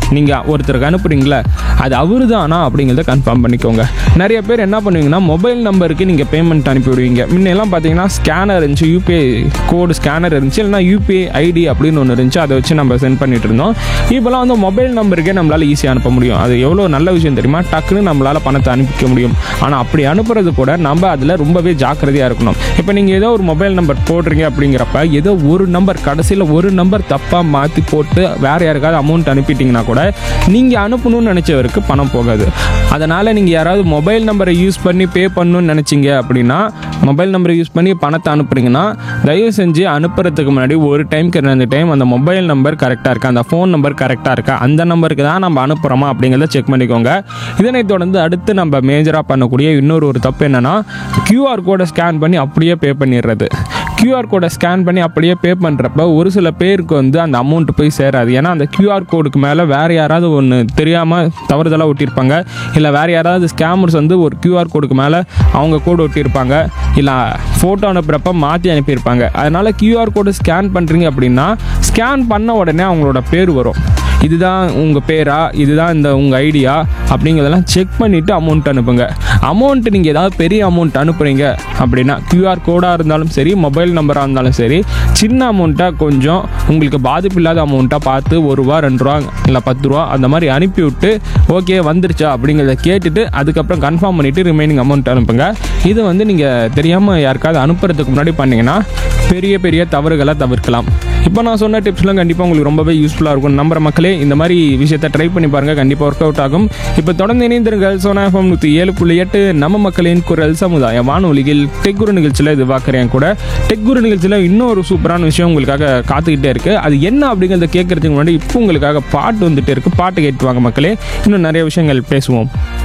நீங்கள் ஒருத்தருக்கு அனுப்புறீங்களா அது அவரு தானா அப்படிங்கிறத கன்ஃபார்ம் பண்ணிக்கோங்க நிறைய பேர் என்ன பண்ணுவீங்கன்னா மொபைல் நம்பருக்கு நீங்கள் பேமெண்ட் அனுப்பி விடுவீங்க முன்னெல்லாம் பார்த்தீங்கன்னா ஸ்கேனர் இருந்துச்சு யூபிஐ கோடு ஸ்கேனர் இருந்துச்சு இல்லைனா யூபிஐ ஐடி அப்படின்னு ஒன்று இருந்துச்சு அதை வச்சு நம்ம சென்ட் பண்ணிட்டு இருந்தோம் இப்போலாம் வந்து மொபைல் நம்பருக்கே நம்மளால் ஈஸியாக அனுப்ப முடியும் அது எவ்வளோ நல்ல விஷயம் தெரியுமா டக்குன்னு நம்மளால் பணத்தை அனுப்பிக்க முடியும் ஆனால் அப்படி அனுப்புறது கூட நம்ம அதில் ரொம்பவே ஜாக்கிரதையாக இருக்கணும் இப்போ நீங்கள் ஏதோ ஒரு மொபைல் நம்பர் போடுறீங்க அப்படிங்கிறப்ப ஏதோ ஒரு நம்பர் கடைசியில் ஒரு நம்பர் தப்பாக மாற்றி போட்டு வேறு யாருக்காவது அமௌண்ட் அனுப்பிட்டீங்கன்னா கூட நீங்கள் அனுப்பணும்னு நினச்சவருக்கு பணம் போகாது அதனால் நீங்கள் யாராவது மொபைல் நம்பரை யூஸ் பண்ணி பே பண்ணணும்னு நினச்சிங்க அப்படின்னா மொபைல் நம்பரை யூஸ் பண்ணி பணத்தை அனுப்புறீங்கன்னா தயவு செஞ்சு அனுப்புறதுக்கு முன்னாடி ஒரு டைம்க்கு ரெண்டு டைம் அந்த மொபைல் நம்பர் கரெக்டாக இருக்கா அந்த ஃபோன் நம்பர் கரெக்டாக இருக்கா அந்த நம்பருக்கு தான் நம்ம அனுப்புகிறோமா அப்படிங்கிறத செக் பண்ணிக்கோங்க இதனைத் தொடர்ந்து அடுத்து நம்ம மேஜராக பண்ணக்கூடிய இன்னொரு ஒரு தப்பு என்னென்னா QR கோடை ஸ்கேன் பண்ணி அப்படியே பே பண்ணிடுறது QR கோடை ஸ்கேன் பண்ணி அப்படியே பே பண்ணுறப்ப ஒரு சில பேருக்கு வந்து அந்த அமௌண்ட் போய் சேராது ஏன்னா அந்த QR கோடுக்கு மேலே வேறு யாராவது ஒன்று தெரியாமல் தவறுதலாக ஒட்டியிருப்பாங்க இல்லை வேறு யாராவது ஸ்கேமர்ஸ் வந்து ஒரு QR கோடுக்கு மேலே அவங்க கோடு ஒட்டியிருப்பாங்க இல்லை ஃபோட்டோ அனுப்புகிறப்ப மாற்றி அனுப்பியிருப்பாங்க அதனால் QR கோடு ஸ்கேன் பண்ணுறீங்க அப்படின்னா ஸ்கேன் பண்ண உடனே அவங்களோட பேர் வரும் இதுதான் உங்கள் பேரா இதுதான் இந்த உங்கள் ஐடியா அப்படிங்கிறதெல்லாம் செக் பண்ணிவிட்டு அமௌண்ட் அனுப்புங்க அமௌண்ட் நீங்கள் ஏதாவது பெரிய அமௌண்ட் அனுப்புகிறீங்க அப்படின்னா கியூஆர் கோடாக இருந்தாலும் சரி மொபைல் நம்பராக இருந்தாலும் சரி சின்ன அமௌண்ட்டாக கொஞ்சம் உங்களுக்கு பாதிப்பு இல்லாத அமௌண்ட்டாக பார்த்து ஒரு ரூபா ரெண்டு ரூபா இல்லை பத்து ரூபா அந்த மாதிரி அனுப்பி விட்டு ஓகே வந்துருச்சா அப்படிங்கிறத கேட்டுட்டு அதுக்கப்புறம் கன்ஃபார்ம் பண்ணிவிட்டு ரிமைனிங் அமௌண்ட் அனுப்புங்க இது வந்து நீங்கள் தெரியாமல் யாருக்காவது அனுப்புறதுக்கு முன்னாடி பண்ணீங்கன்னா பெரிய பெரிய தவறுகளை தவிர்க்கலாம் இப்போ நான் சொன்ன டிப்ஸ்லாம் கண்டிப்பாக உங்களுக்கு ரொம்பவே யூஸ்ஃபுல்லாக இருக்கும் நம்புற மக்களே இந்த மாதிரி விஷயத்தை ட்ரை பண்ணி பாருங்கள் கண்டிப்பாக ஒர்க் அவுட் ஆகும் இப்போ தொடர்ந்து இணைந்திருங்கள் சோனா எஃப்எம் நூற்றி ஏழு புள்ளி எட்டு நம்ம மக்களின் குரல் சமுதாய வானொலியில் டெக் குரு நிகழ்ச்சியில் இது பார்க்குறேன் கூட டெக் குரு நிகழ்ச்சியில் இன்னொரு சூப்பரான விஷயம் உங்களுக்காக காத்துக்கிட்டே இருக்குது அது என்ன அப்படிங்கிறத கேட்கறதுக்கு முன்னாடி இப்போ உங்களுக்காக பாட்டு வந்துட்டு இருக்கு பாட்டு கேட்டு வாங்க மக்களே இன்னும் நிறைய விஷயங்கள் பேசுவோம்